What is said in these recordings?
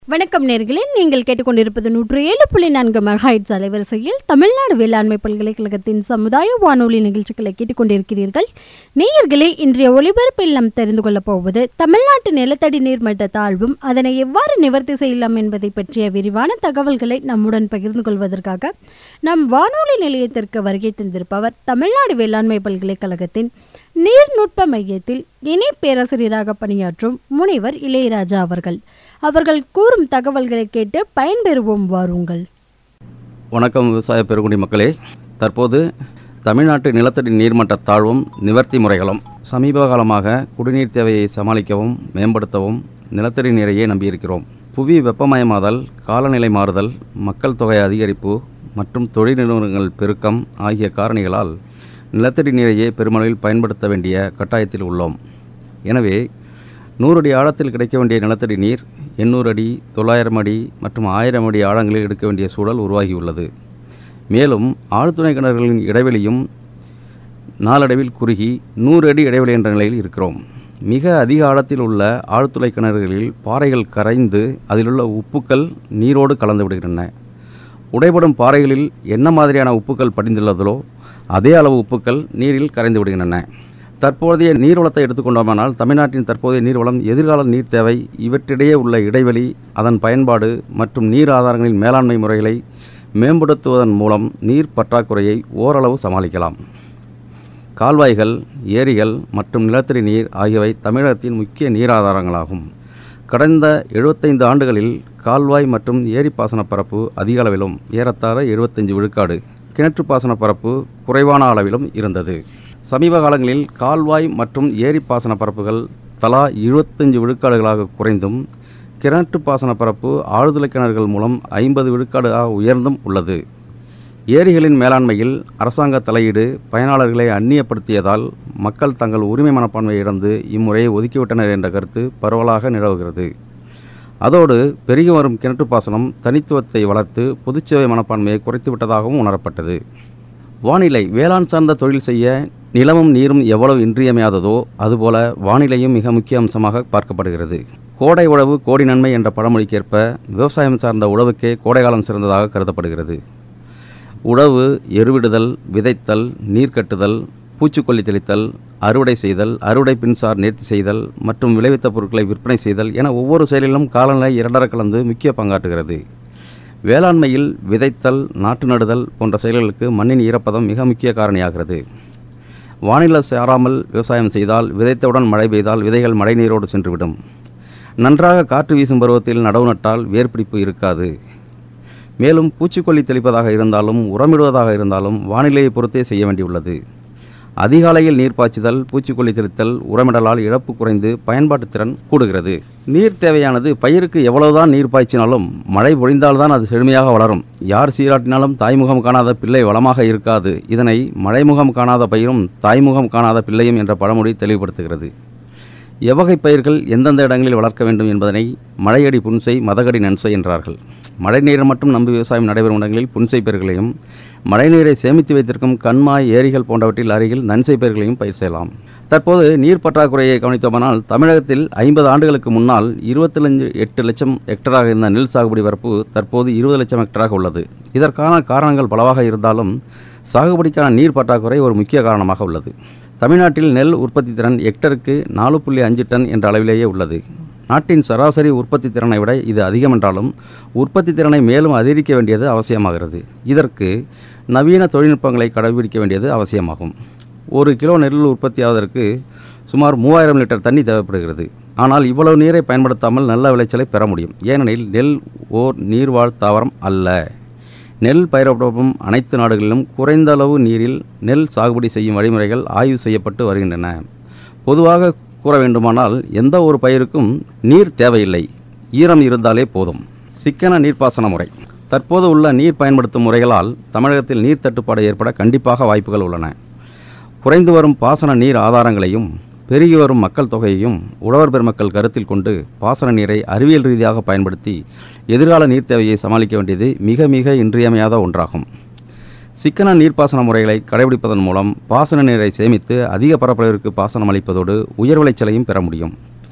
வணக்கம் நேர்களே நீங்கள் கேட்டுக்கொண்டிருப்பது நூற்று ஏழு புள்ளி நான்கு மெகாஹைட்ஸ் அலைவரிசையில் தமிழ்நாடு வேளாண்மை பல்கலைக்கழகத்தின் சமுதாய வானொலி நிகழ்ச்சிகளை கேட்டுக்கொண்டிருக்கிறீர்கள் நேயர்களே இன்றைய ஒளிபரப்பில் நாம் தெரிந்து கொள்ளப் போவது தமிழ்நாட்டு நிலத்தடி நீர்மட்ட தாழ்வும் அதனை எவ்வாறு நிவர்த்தி செய்யலாம் என்பதை பற்றிய விரிவான தகவல்களை நம்முடன் பகிர்ந்து கொள்வதற்காக நம் வானொலி நிலையத்திற்கு வருகை தந்திருப்பவர் தமிழ்நாடு வேளாண்மை பல்கலைக்கழகத்தின் நீர்நுட்ப மையத்தில் இணை பேராசிரியராக பணியாற்றும் முனைவர் இளையராஜா அவர்கள் அவர்கள் கூறும் தகவல்களை கேட்டு பயன்பெறுவோம் வாருங்கள் வணக்கம் விவசாய பெருங்குடி மக்களே தற்போது தமிழ்நாட்டு நிலத்தடி நீர்மட்ட தாழ்வும் நிவர்த்தி முறைகளும் சமீப காலமாக குடிநீர் தேவையை சமாளிக்கவும் மேம்படுத்தவும் நிலத்தடி நீரையே நம்பியிருக்கிறோம் புவி வெப்பமயமாதல் காலநிலை மாறுதல் மக்கள் தொகை அதிகரிப்பு மற்றும் தொழில் நிறுவனங்கள் பெருக்கம் ஆகிய காரணிகளால் நிலத்தடி நீரையே பெருமளவில் பயன்படுத்த வேண்டிய கட்டாயத்தில் உள்ளோம் எனவே நூறு அடி ஆழத்தில் கிடைக்க வேண்டிய நிலத்தடி நீர் எண்ணூறு அடி தொள்ளாயிரம் அடி மற்றும் ஆயிரம் அடி ஆழங்களில் எடுக்க வேண்டிய சூழல் உருவாகியுள்ளது மேலும் ஆழ்துணை கிணறுகளின் இடைவெளியும் நாளடைவில் குறுகி நூறு அடி இடைவெளி என்ற நிலையில் இருக்கிறோம் மிக அதிக ஆழத்தில் உள்ள ஆழ்துளை கிணறுகளில் பாறைகள் கரைந்து அதிலுள்ள உப்புக்கள் நீரோடு கலந்து விடுகின்றன உடைபடும் பாறைகளில் என்ன மாதிரியான உப்புக்கள் படிந்துள்ளதோ அதே அளவு உப்புக்கள் நீரில் கரைந்து விடுகின்றன தற்போதைய நீர்வளத்தை எடுத்துக்கொண்டோமானால் தமிழ்நாட்டின் தற்போதைய நீர்வளம் எதிர்கால நீர் தேவை இவற்றிடையே உள்ள இடைவெளி அதன் பயன்பாடு மற்றும் நீர் ஆதாரங்களின் மேலாண்மை முறைகளை மேம்படுத்துவதன் மூலம் நீர் பற்றாக்குறையை ஓரளவு சமாளிக்கலாம் கால்வாய்கள் ஏரிகள் மற்றும் நிலத்தடி நீர் ஆகியவை தமிழகத்தின் முக்கிய நீர் ஆதாரங்களாகும் கடந்த எழுபத்தைந்து ஆண்டுகளில் கால்வாய் மற்றும் ஏரி பாசன பரப்பு அதிக அளவிலும் ஏறத்தாழ எழுபத்தஞ்சு விழுக்காடு கிணற்று பாசன பரப்பு குறைவான அளவிலும் இருந்தது சமீப காலங்களில் கால்வாய் மற்றும் ஏரி பாசன பரப்புகள் தலா இருபத்தஞ்சு விழுக்காடுகளாக குறைந்தும் கிணற்று பாசன பரப்பு ஆழ்துளை கிணறுகள் மூலம் ஐம்பது விழுக்காடாக உயர்ந்தும் உள்ளது ஏரிகளின் மேலாண்மையில் அரசாங்க தலையீடு பயனாளர்களை அந்நியப்படுத்தியதால் மக்கள் தங்கள் உரிமை மனப்பான்மையை இழந்து இம்முறையை ஒதுக்கிவிட்டனர் என்ற கருத்து பரவலாக நிலவுகிறது அதோடு பெருகி வரும் கிணற்று பாசனம் தனித்துவத்தை வளர்த்து பொதுச்சேவை மனப்பான்மையை குறைத்துவிட்டதாகவும் உணரப்பட்டது வானிலை வேளாண் சார்ந்த தொழில் செய்ய நிலமும் நீரும் எவ்வளவு இன்றியமையாததோ அதுபோல வானிலையும் மிக முக்கிய அம்சமாக பார்க்கப்படுகிறது கோடை உழவு கோடி நன்மை என்ற பழமொழிக்கேற்ப விவசாயம் சார்ந்த உழவுக்கே கோடைகாலம் சிறந்ததாக கருதப்படுகிறது உழவு எருவிடுதல் விதைத்தல் நீர் கட்டுதல் பூச்சிக்கொல்லி தெளித்தல் அறுவடை செய்தல் அறுவடை பின்சார் நேர்த்தி செய்தல் மற்றும் விளைவித்த பொருட்களை விற்பனை செய்தல் என ஒவ்வொரு செயலிலும் காலநிலை இரண்டர கலந்து முக்கிய பங்காற்றுகிறது வேளாண்மையில் விதைத்தல் நாட்டு நடுதல் போன்ற செயல்களுக்கு மண்ணின் ஈரப்பதம் மிக முக்கிய காரணியாகிறது வானிலை சாராமல் விவசாயம் செய்தால் விதைத்தவுடன் மழை பெய்தால் விதைகள் மழை நீரோடு சென்றுவிடும் நன்றாக காற்று வீசும் பருவத்தில் நடவு நட்டால் வேர்பிடிப்பு இருக்காது மேலும் பூச்சிக்கொல்லி தெளிப்பதாக இருந்தாலும் உரமிடுவதாக இருந்தாலும் வானிலையை பொறுத்தே செய்ய வேண்டியுள்ளது அதிகாலையில் நீர் பாய்ச்சுதல் பூச்சிக்கொல்லி தெளித்தல் உரமிடலால் இழப்பு குறைந்து பயன்பாட்டு திறன் கூடுகிறது நீர் தேவையானது பயிருக்கு எவ்வளவுதான் நீர் பாய்ச்சினாலும் மழை பொழிந்தால்தான் அது செழுமையாக வளரும் யார் சீராட்டினாலும் தாய்முகம் காணாத பிள்ளை வளமாக இருக்காது இதனை மழைமுகம் காணாத பயிரும் தாய்முகம் காணாத பிள்ளையும் என்ற பழமொழி தெளிவுபடுத்துகிறது எவ்வகை பயிர்கள் எந்தெந்த இடங்களில் வளர்க்க வேண்டும் என்பதனை மழையடி புன்சை மதகடி நன்சை என்றார்கள் மழைநீரை மட்டும் நம்பி விவசாயம் நடைபெறும் இடங்களில் புன்சை பயிர்களையும் மழைநீரை சேமித்து வைத்திருக்கும் கண்மாய் ஏரிகள் போன்றவற்றில் அருகில் நன்சை பயிர்களையும் பயிர் செய்யலாம் தற்போது நீர் பற்றாக்குறையை கவனித்தோமானால் தமிழகத்தில் ஐம்பது ஆண்டுகளுக்கு முன்னால் இருபத்தஞ்சு எட்டு லட்சம் ஹெக்டராக இருந்த நெல் சாகுபடி வரப்பு தற்போது இருபது லட்சம் ஹெக்டராக உள்ளது இதற்கான காரணங்கள் பலவாக இருந்தாலும் சாகுபடிக்கான நீர் பற்றாக்குறை ஒரு முக்கிய காரணமாக உள்ளது தமிழ்நாட்டில் நெல் உற்பத்தி திறன் ஹெக்டருக்கு நாலு புள்ளி அஞ்சு டன் என்ற அளவிலேயே உள்ளது நாட்டின் சராசரி உற்பத்தி திறனை விட இது அதிகம் என்றாலும் உற்பத்தி திறனை மேலும் அதிகரிக்க வேண்டியது அவசியமாகிறது இதற்கு நவீன தொழில்நுட்பங்களை கடைபிடிக்க வேண்டியது அவசியமாகும் ஒரு கிலோ நெல் உற்பத்தி ஆவதற்கு சுமார் மூவாயிரம் லிட்டர் தண்ணி தேவைப்படுகிறது ஆனால் இவ்வளவு நீரை பயன்படுத்தாமல் நல்ல விளைச்சலை பெற முடியும் ஏனெனில் நெல் ஓர் நீர்வாழ் தாவரம் அல்ல நெல் பயிரிடப்படும் அனைத்து நாடுகளிலும் குறைந்த அளவு நீரில் நெல் சாகுபடி செய்யும் வழிமுறைகள் ஆய்வு செய்யப்பட்டு வருகின்றன பொதுவாக கூற வேண்டுமானால் எந்த ஒரு பயிருக்கும் நீர் தேவையில்லை ஈரம் இருந்தாலே போதும் சிக்கன நீர்ப்பாசன முறை தற்போது உள்ள நீர் பயன்படுத்தும் முறைகளால் தமிழகத்தில் நீர் தட்டுப்பாடு ஏற்பட கண்டிப்பாக வாய்ப்புகள் உள்ளன குறைந்து வரும் பாசன நீர் ஆதாரங்களையும் பெருகி வரும் மக்கள் தொகையையும் உழவர் பெருமக்கள் கருத்தில் கொண்டு பாசன நீரை அறிவியல் ரீதியாக பயன்படுத்தி எதிர்கால நீர் தேவையை சமாளிக்க வேண்டியது மிக மிக இன்றியமையாத ஒன்றாகும் சிக்கன நீர்ப்பாசன முறைகளை கடைபிடிப்பதன் மூலம் பாசன நீரை சேமித்து அதிக பரப்பளவிற்கு பாசனம் அளிப்பதோடு உயர் விளைச்சலையும் பெற முடியும்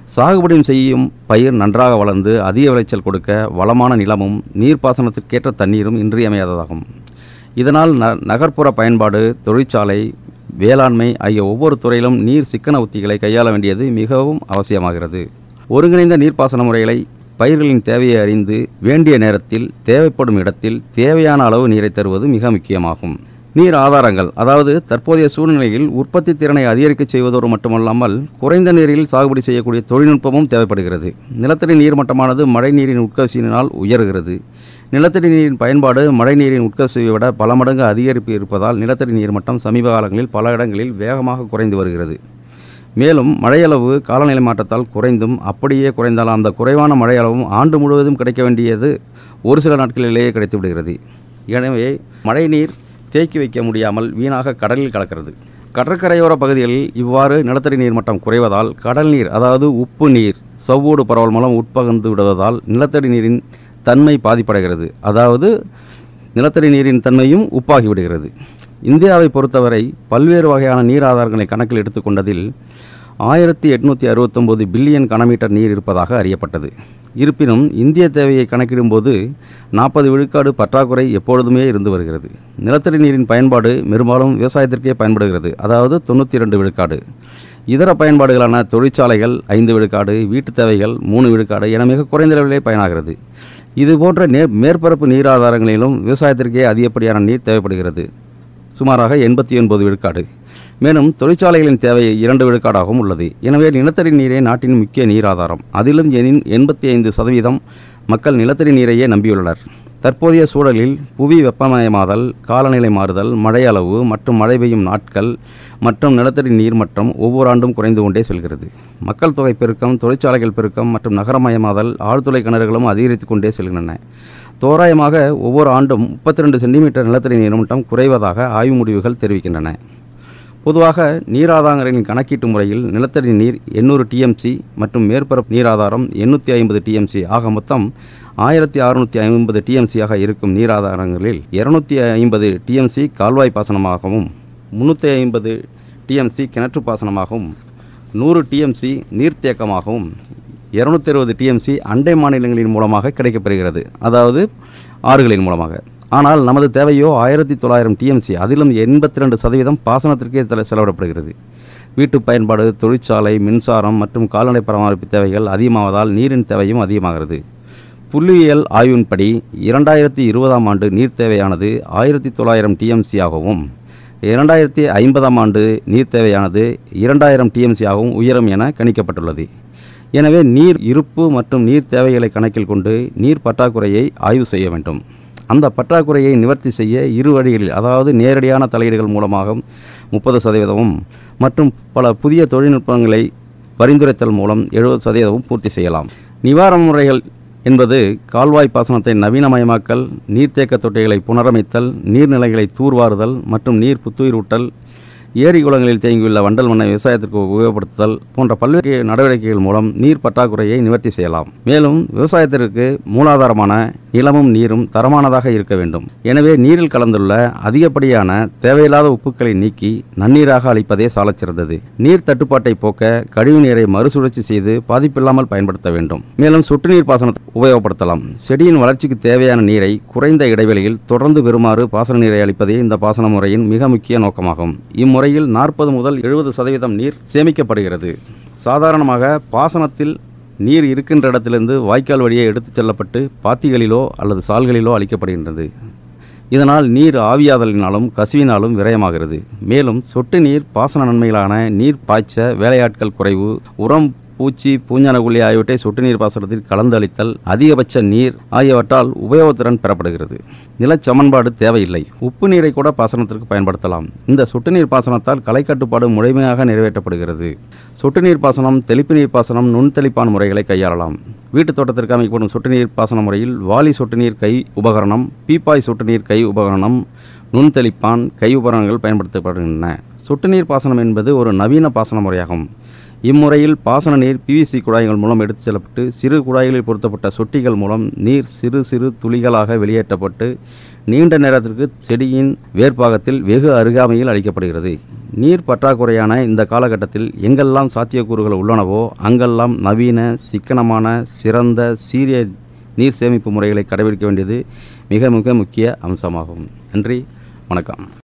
சாகுபடியும் செய்யும் பயிர் நன்றாக வளர்ந்து அதிக விளைச்சல் கொடுக்க வளமான நிலமும் நீர்ப்பாசனத்திற்கேற்ற தண்ணீரும் இன்றியமையாததாகும் இதனால் ந நகர்ப்புற பயன்பாடு தொழிற்சாலை வேளாண்மை ஆகிய ஒவ்வொரு துறையிலும் நீர் சிக்கன உத்திகளை கையாள வேண்டியது மிகவும் அவசியமாகிறது ஒருங்கிணைந்த நீர்ப்பாசன முறைகளை பயிர்களின் தேவையை அறிந்து வேண்டிய நேரத்தில் தேவைப்படும் இடத்தில் தேவையான அளவு நீரை தருவது மிக முக்கியமாகும் நீர் ஆதாரங்கள் அதாவது தற்போதைய சூழ்நிலையில் உற்பத்தி திறனை அதிகரிக்க செய்வதோடு மட்டுமல்லாமல் குறைந்த நீரில் சாகுபடி செய்யக்கூடிய தொழில்நுட்பமும் தேவைப்படுகிறது நிலத்தடி நீர்மட்டமானது மழை நீரின் உட்கசியினால் உயர்கிறது நிலத்தடி நீரின் பயன்பாடு மழை நீரின் உட்கசிவை விட பல மடங்கு அதிகரிப்பு இருப்பதால் நிலத்தடி நீர்மட்டம் சமீப காலங்களில் பல இடங்களில் வேகமாக குறைந்து வருகிறது மேலும் மழையளவு காலநிலை மாற்றத்தால் குறைந்தும் அப்படியே குறைந்தால் அந்த குறைவான மழையளவும் ஆண்டு முழுவதும் கிடைக்க வேண்டியது ஒரு சில நாட்களிலேயே கிடைத்து விடுகிறது எனவே மழைநீர் தேக்கி வைக்க முடியாமல் வீணாக கடலில் கலக்கிறது கடற்கரையோர பகுதிகளில் இவ்வாறு நிலத்தடி நீர்மட்டம் குறைவதால் கடல் நீர் அதாவது உப்பு நீர் சவ்வூடு பரவல் மூலம் உட்பகர்ந்து விடுவதால் நிலத்தடி நீரின் தன்மை பாதிப்படைகிறது அதாவது நிலத்தடி நீரின் தன்மையும் உப்பாகி விடுகிறது இந்தியாவை பொறுத்தவரை பல்வேறு வகையான நீர் ஆதாரங்களை கணக்கில் எடுத்துக்கொண்டதில் ஆயிரத்தி எட்நூற்றி அறுபத்தொம்போது பில்லியன் கனமீட்டர் நீர் இருப்பதாக அறியப்பட்டது இருப்பினும் இந்திய தேவையை கணக்கிடும்போது நாற்பது விழுக்காடு பற்றாக்குறை எப்பொழுதுமே இருந்து வருகிறது நிலத்தடி நீரின் பயன்பாடு பெரும்பாலும் விவசாயத்திற்கே பயன்படுகிறது அதாவது தொண்ணூற்றி ரெண்டு விழுக்காடு இதர பயன்பாடுகளான தொழிற்சாலைகள் ஐந்து விழுக்காடு வீட்டு தேவைகள் மூணு விழுக்காடு என மிக குறைந்த அளவிலே பயனாகிறது இதுபோன்ற நே மேற்பரப்பு நீர் ஆதாரங்களிலும் விவசாயத்திற்கே அதிகப்படியான நீர் தேவைப்படுகிறது சுமாராக எண்பத்தி ஒன்பது விழுக்காடு மேலும் தொழிற்சாலைகளின் தேவை இரண்டு விழுக்காடாகவும் உள்ளது எனவே நிலத்தடி நீரே நாட்டின் முக்கிய நீர் ஆதாரம் அதிலும் எனின் எண்பத்தி ஐந்து சதவீதம் மக்கள் நிலத்தடி நீரையே நம்பியுள்ளனர் தற்போதைய சூழலில் புவி வெப்பமயமாதல் காலநிலை மாறுதல் மழை அளவு மற்றும் மழை பெய்யும் நாட்கள் மற்றும் நிலத்தடி நீர்மட்டம் ஒவ்வொரு ஆண்டும் குறைந்து கொண்டே செல்கிறது மக்கள் தொகை பெருக்கம் தொழிற்சாலைகள் பெருக்கம் மற்றும் நகரமயமாதல் ஆழ்துளை கிணறுகளும் அதிகரித்து கொண்டே செல்கின்றன தோராயமாக ஒவ்வொரு ஆண்டும் முப்பத்தி ரெண்டு சென்டிமீட்டர் நிலத்தடி நீர்மட்டம் குறைவதாக ஆய்வு முடிவுகள் தெரிவிக்கின்றன பொதுவாக நீராதாரங்களின் கணக்கீட்டு முறையில் நிலத்தடி நீர் எண்ணூறு டிஎம்சி மற்றும் மேற்பரப்பு நீராதாரம் எண்ணூற்றி ஐம்பது டிஎம்சி ஆக மொத்தம் ஆயிரத்தி அறுநூற்றி ஐம்பது டிஎம்சியாக இருக்கும் நீராதாரங்களில் இருநூத்தி ஐம்பது டிஎம்சி கால்வாய் பாசனமாகவும் முந்நூற்றி ஐம்பது டிஎம்சி கிணற்று பாசனமாகவும் நூறு டிஎம்சி நீர்த்தேக்கமாகவும் இருநூத்தி அறுபது டிஎம்சி அண்டை மாநிலங்களின் மூலமாக கிடைக்கப்பெறுகிறது அதாவது ஆறுகளின் மூலமாக ஆனால் நமது தேவையோ ஆயிரத்தி தொள்ளாயிரம் டிஎம்சி அதிலும் எண்பத்தி ரெண்டு சதவீதம் பாசனத்திற்கே தல- செலவிடப்படுகிறது வீட்டு பயன்பாடு தொழிற்சாலை மின்சாரம் மற்றும் கால்நடை பராமரிப்பு தேவைகள் அதிகமாவதால் நீரின் தேவையும் அதிகமாகிறது புள்ளியியல் ஆய்வின்படி இரண்டாயிரத்தி இருபதாம் ஆண்டு நீர் தேவையானது ஆயிரத்தி தொள்ளாயிரம் டிஎம்சி ஆகவும் இரண்டாயிரத்தி ஐம்பதாம் ஆண்டு நீர் தேவையானது இரண்டாயிரம் டிஎம்சி ஆகவும் உயரும் என கணிக்கப்பட்டுள்ளது எனவே நீர் இருப்பு மற்றும் நீர் தேவைகளை கணக்கில் கொண்டு நீர் பற்றாக்குறையை ஆய்வு செய்ய வேண்டும் அந்த பற்றாக்குறையை நிவர்த்தி செய்ய இரு வழிகளில் அதாவது நேரடியான தலையீடுகள் மூலமாக முப்பது சதவீதமும் மற்றும் பல புதிய தொழில்நுட்பங்களை பரிந்துரைத்தல் மூலம் எழுபது சதவீதமும் பூர்த்தி செய்யலாம் நிவாரண முறைகள் என்பது கால்வாய் பாசனத்தை நவீனமயமாக்கல் நீர்த்தேக்க தொட்டிகளை புனரமைத்தல் நீர்நிலைகளை தூர்வாறுதல் மற்றும் நீர் புத்துயிரூட்டல் ஏரி குளங்களில் தேங்கியுள்ள வண்டல் மண்ணை விவசாயத்திற்கு உபயோகப்படுத்துதல் போன்ற பல்வேறு நடவடிக்கைகள் மூலம் நீர் பற்றாக்குறையை நிவர்த்தி செய்யலாம் மேலும் விவசாயத்திற்கு மூலாதாரமான நிலமும் நீரும் தரமானதாக இருக்க வேண்டும் எனவே நீரில் கலந்துள்ள அதிகப்படியான தேவையில்லாத உப்புக்களை நீக்கி நன்னீராக அளிப்பதே சாலச் சிறந்தது நீர் தட்டுப்பாட்டை போக்க கழிவு நீரை மறுசுழற்சி செய்து பாதிப்பில்லாமல் பயன்படுத்த வேண்டும் மேலும் சொட்டு நீர் பாசனத்தை உபயோகப்படுத்தலாம் செடியின் வளர்ச்சிக்கு தேவையான நீரை குறைந்த இடைவெளியில் தொடர்ந்து பெறுமாறு பாசன நீரை அளிப்பதே இந்த பாசன முறையின் மிக முக்கிய நோக்கமாகும் இம்முறையில் நாற்பது முதல் எழுபது சதவீதம் நீர் சேமிக்கப்படுகிறது சாதாரணமாக பாசனத்தில் நீர் இருக்கின்ற இடத்திலிருந்து வாய்க்கால் வழியே எடுத்துச் செல்லப்பட்டு பாத்திகளிலோ அல்லது சால்களிலோ அளிக்கப்படுகின்றது இதனால் நீர் ஆவியாதலினாலும் கசிவினாலும் விரயமாகிறது மேலும் சொட்டு நீர் பாசன நன்மைகளான நீர் பாய்ச்ச வேலையாட்கள் குறைவு உரம் பூச்சி பூஞ்சானகுழி ஆகியவற்றை சொட்டு நீர் பாசனத்தில் கலந்து அளித்தல் அதிகபட்ச நீர் ஆகியவற்றால் உபயோகத்திறன் பெறப்படுகிறது நிலச் சமன்பாடு தேவையில்லை உப்பு நீரை கூட பாசனத்திற்கு பயன்படுத்தலாம் இந்த சொட்டு நீர் பாசனத்தால் களை கட்டுப்பாடு முழுமையாக நிறைவேற்றப்படுகிறது சொட்டு நீர் பாசனம் தெளிப்பு நீர் பாசனம் நுண்தெளிப்பான் முறைகளை கையாளலாம் வீட்டுத் தோட்டத்திற்கு அமைக்கப்படும் சொட்டு நீர் பாசன முறையில் வாளி சொட்டு நீர் கை உபகரணம் பீப்பாய் சொட்டு நீர் கை உபகரணம் நுண்தெளிப்பான் கை உபகரணங்கள் பயன்படுத்தப்படுகின்றன சொட்டு நீர் பாசனம் என்பது ஒரு நவீன பாசன முறையாகும் இம்முறையில் பாசன நீர் பிவிசி குழாய்கள் மூலம் எடுத்துச் செல்லப்பட்டு சிறு குழாய்களில் பொருத்தப்பட்ட சொட்டிகள் மூலம் நீர் சிறு சிறு துளிகளாக வெளியேற்றப்பட்டு நீண்ட நேரத்திற்கு செடியின் வேர்ப்பாகத்தில் வெகு அருகாமையில் அளிக்கப்படுகிறது நீர் பற்றாக்குறையான இந்த காலகட்டத்தில் எங்கெல்லாம் சாத்தியக்கூறுகள் உள்ளனவோ அங்கெல்லாம் நவீன சிக்கனமான சிறந்த சீரிய நீர் சேமிப்பு முறைகளை கடைபிடிக்க வேண்டியது மிக மிக முக்கிய அம்சமாகும் நன்றி வணக்கம்